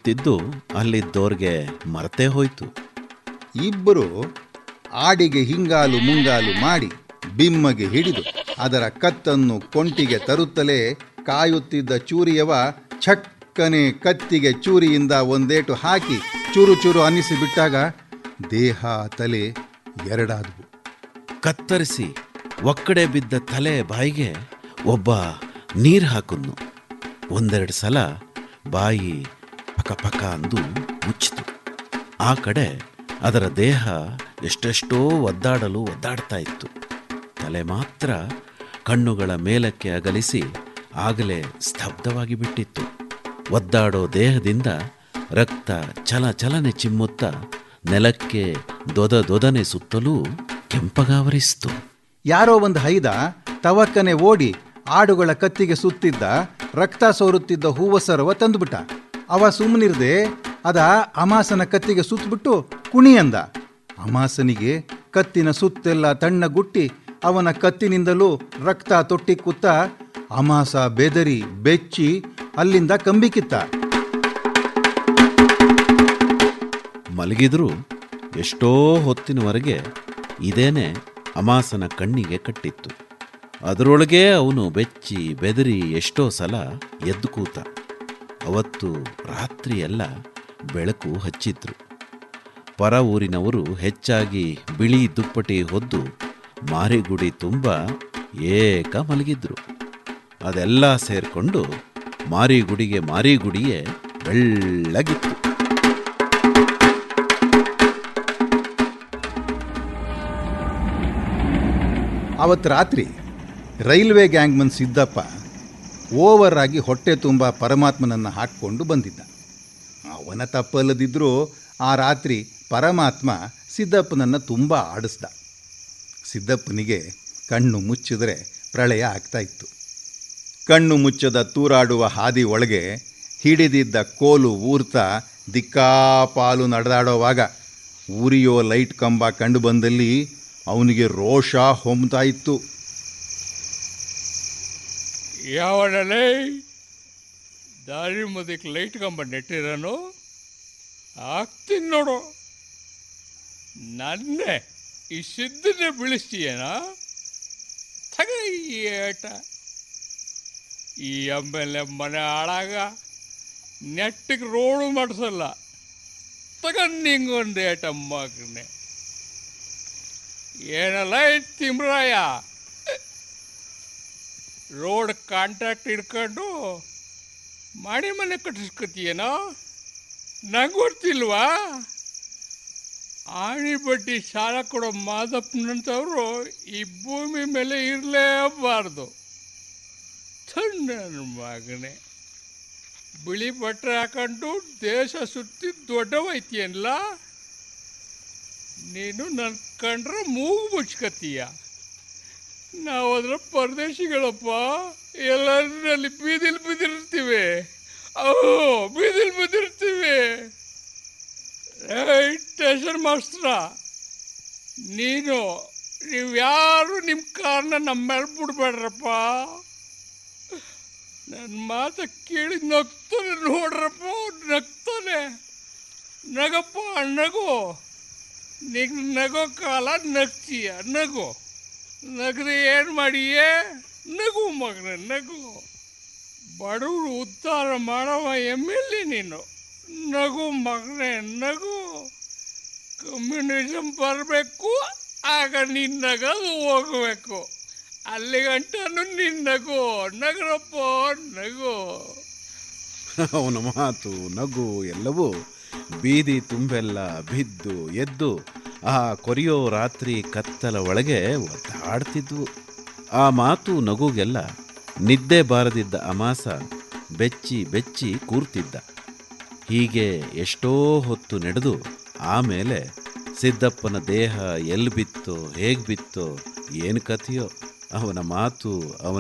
ಕಾಯುತ್ತಿದ್ದು ಅಲ್ಲಿದ್ದೋರ್ಗೆ ಮರ್ತೇ ಹೋಯ್ತು ಇಬ್ಬರು ಆಡಿಗೆ ಹಿಂಗಾಲು ಮುಂಗಾಲು ಮಾಡಿ ಬಿಮ್ಮಗೆ ಹಿಡಿದು ಅದರ ಕತ್ತನ್ನು ಕೊಂಟಿಗೆ ತರುತ್ತಲೇ ಕಾಯುತ್ತಿದ್ದ ಚೂರಿಯವ ಛಕ್ಕನೆ ಕತ್ತಿಗೆ ಚೂರಿಯಿಂದ ಒಂದೇಟು ಹಾಕಿ ಚೂರು ಚೂರು ಅನ್ನಿಸಿ ಬಿಟ್ಟಾಗ ದೇಹ ತಲೆ ಎರಡಾದವು ಕತ್ತರಿಸಿ ಒಕ್ಕಡೆ ಬಿದ್ದ ತಲೆ ಬಾಯಿಗೆ ಒಬ್ಬ ನೀರು ಹಾಕುದ್ನು ಒಂದೆರಡು ಸಲ ಬಾಯಿ ಪಕ ಪಕ ಅಂದು ಮುಚ್ಚಿತು ಆ ಕಡೆ ಅದರ ದೇಹ ಎಷ್ಟೆಷ್ಟೋ ಒದ್ದಾಡಲು ಒದ್ದಾಡ್ತಾ ಇತ್ತು ತಲೆ ಮಾತ್ರ ಕಣ್ಣುಗಳ ಮೇಲಕ್ಕೆ ಅಗಲಿಸಿ ಆಗಲೇ ಸ್ತಬ್ಧವಾಗಿ ಬಿಟ್ಟಿತ್ತು ಒದ್ದಾಡೋ ದೇಹದಿಂದ ರಕ್ತ ಚಲ ಚಲನೆ ಚಿಮ್ಮುತ್ತಾ ನೆಲಕ್ಕೆ ದೊದ ದೊದನೆ ಸುತ್ತಲೂ ಕೆಂಪಗಾವರಿಸಿತು ಯಾರೋ ಒಂದು ಹೈದ ತವಕ್ಕನೆ ಓಡಿ ಆಡುಗಳ ಕತ್ತಿಗೆ ಸುತ್ತಿದ್ದ ರಕ್ತ ಸೋರುತ್ತಿದ್ದ ಹೂವಸರವ ತಂದುಬಿಟ್ಟ ಅವ ಸುಮ್ಮನಿರ್ದೆ ಅದ ಅಮಾಸನ ಕತ್ತಿಗೆ ಸುತ್ತಬಿಟ್ಟು ಕುಣಿ ಅಂದ ಅಮಾಸನಿಗೆ ಕತ್ತಿನ ಸುತ್ತೆಲ್ಲ ತಣ್ಣಗುಟ್ಟಿ ಅವನ ಕತ್ತಿನಿಂದಲೂ ರಕ್ತ ತೊಟ್ಟಿಕ್ಕುತ್ತಾ ಅಮಾಸ ಬೆದರಿ ಬೆಚ್ಚಿ ಅಲ್ಲಿಂದ ಕಂಬಿಕಿತ್ತ ಮಲಗಿದ್ರೂ ಎಷ್ಟೋ ಹೊತ್ತಿನವರೆಗೆ ಇದೇನೆ ಅಮಾಸನ ಕಣ್ಣಿಗೆ ಕಟ್ಟಿತ್ತು ಅದರೊಳಗೆ ಅವನು ಬೆಚ್ಚಿ ಬೆದರಿ ಎಷ್ಟೋ ಸಲ ಎದ್ದು ಕೂತ ಅವತ್ತು ರಾತ್ರಿಯೆಲ್ಲ ಬೆಳಕು ಹಚ್ಚಿದ್ರು ಪರ ಊರಿನವರು ಹೆಚ್ಚಾಗಿ ಬಿಳಿ ದುಪ್ಪಟಿ ಹೊದ್ದು ಮಾರಿಗುಡಿ ತುಂಬ ಏಕ ಮಲಗಿದ್ರು ಅದೆಲ್ಲ ಸೇರ್ಕೊಂಡು ಮಾರಿಗುಡಿಗೆ ಮಾರಿಗುಡಿಯೇ ಬೆಳ್ಳಗಿತ್ತು ಅವತ್ತು ರಾತ್ರಿ ರೈಲ್ವೆ ಗ್ಯಾಂಗ್ಮನ್ ಸಿದ್ದಪ್ಪ ಓವರ್ ಆಗಿ ಹೊಟ್ಟೆ ತುಂಬ ಪರಮಾತ್ಮನನ್ನು ಹಾಕ್ಕೊಂಡು ಬಂದಿದ್ದ ಅವನ ತಪ್ಪಲ್ಲದಿದ್ದರೂ ಆ ರಾತ್ರಿ ಪರಮಾತ್ಮ ಸಿದ್ದಪ್ಪನನ್ನು ತುಂಬ ಆಡಿಸ್ದ ಸಿದ್ದಪ್ಪನಿಗೆ ಕಣ್ಣು ಮುಚ್ಚಿದರೆ ಪ್ರಳಯ ಆಗ್ತಾ ಇತ್ತು ಕಣ್ಣು ಮುಚ್ಚದ ತೂರಾಡುವ ಹಾದಿ ಒಳಗೆ ಹಿಡಿದಿದ್ದ ಕೋಲು ಊರ್ತಾ ದಿಕ್ಕಾಪಾಲು ನಡೆದಾಡೋವಾಗ ಉರಿಯೋ ಲೈಟ್ ಕಂಬ ಕಂಡು ಬಂದಲ್ಲಿ ಅವನಿಗೆ ರೋಷ ಹೊಮ್ತಾ ಇತ್ತು ಯಾವಡಲೇ ದಾರಿ ಮುದಕ್ಕೆ ಲೈಟ್ ಕಂಬ ನೆಟ್ಟಿರೋನು ಆಗ್ತೀನಿ ನೋಡು ನನ್ನೇ ಈ ಸಿದ್ದನ್ನೇ ಬೀಳಿಸ್ತೀಯನ ತಗ ಈ ಏಟ ಈ ಆಮೇಲೆ ಮನೆ ಹಾಳಾಗ ನೆಟ್ಟಿಗೆ ರೋಡು ಮಾಡಿಸಲ್ಲ ತಗೊಂಡು ನಿಂಗೊಂದು ಏಟ ಮಗನೆ ಏನಲ್ಲ ತಿಮ್ರಾಯ ರೋಡ್ ಕಾಂಟ್ರಾಕ್ಟ್ ಹಿಡ್ಕೊಂಡು ಮಾಡಿ ಮನೆ ಕಟ್ಟಿಸ್ಕೊತೀಯನೋ ನಂಗೆ ಗೊತ್ತಿಲ್ವಾ ಆಣಿ ಬಡ್ಡಿ ಸಾಲ ಕೊಡೋ ಮಾದಪ್ಪನಂತವರು ಈ ಭೂಮಿ ಮೇಲೆ ಇರಲೇಬಾರ್ದು ನನ್ನ ಮಗನೇ ಬಿಳಿ ಬಟ್ಟೆ ಹಾಕೊಂಡು ದೇಶ ಸುತ್ತಿ ದೊಡ್ಡವೈತಿಯಲ್ಲ ನೀನು ನನ್ನ ಕಂಡ್ರೆ ಮೂಗು ಮುಚ್ಕತ್ತೀಯ ನಾವು ಅದರ ಪರದೇಶಿಗಳಪ್ಪ ಎಲ್ಲರಲ್ಲಿ ಬೀದಿಲ್ ಬಿದ್ದಿರ್ತೀವಿ ಅವು ಬೀದಿಲ್ ಬಿದ್ದಿರ್ತೀವಿ ಏಯ್ ಸ್ಟೇಷನ್ ಮಾಸ್ಟ್ರ ನೀನು ನೀವು ಯಾರು ನಿಮ್ಮ ಕಾರ್ನ ನಮ್ಮ ಮೇಲೆ ಬಿಡ್ಬೇಡ್ರಪ್ಪ ನನ್ನ ಮಾತ ಕೇಳಿ ನಗ್ತಾನೆ ನೋಡ್ರಪ್ಪ ನಗ್ತಾನೆ ನಗಪ್ಪ ನಗು ನೀನು ನಗೋ ಕಾಲ ನಗ್ತೀಯ ನಗು ನಗರೆ ಏನು ಮಾಡಿಯೇ ನಗು ಮಗನ ನಗು ಬಡವರು ಉದ್ಧಾರ ಮಾಡವ ಎಮ್ ಎಲ್ ಎ ನೀನು ನಗು ಮಗನೇ ನಗು ಕಮ್ಯುನಿಸಮ್ ಬರಬೇಕು ಆಗ ನೀನು ನಗದು ಹೋಗಬೇಕು ಅಲ್ಲಿ ಗಂಟನು ನೀನು ನಗು ನಗರಪ್ಪ ನಗು ಅವನ ಮಾತು ನಗು ಎಲ್ಲವೂ ಬೀದಿ ತುಂಬೆಲ್ಲ ಬಿದ್ದು ಎದ್ದು ಆ ಕೊರಿಯೋ ರಾತ್ರಿ ಕತ್ತಲ ಒಳಗೆ ಒದ್ದಾಡ್ತಿದ್ವು ಆ ಮಾತು ನಗುಗೆಲ್ಲ ನಿದ್ದೆ ಬಾರದಿದ್ದ ಅಮಾಸ ಬೆಚ್ಚಿ ಬೆಚ್ಚಿ ಕೂರ್ತಿದ್ದ ಹೀಗೆ ಎಷ್ಟೋ ಹೊತ್ತು ನಡೆದು ಆಮೇಲೆ ಸಿದ್ದಪ್ಪನ ದೇಹ ಎಲ್ಲಿ ಬಿತ್ತೋ ಹೇಗೆ ಬಿತ್ತೋ ಏನು ಕಥೆಯೋ ಅವನ ಮಾತು ಅವನ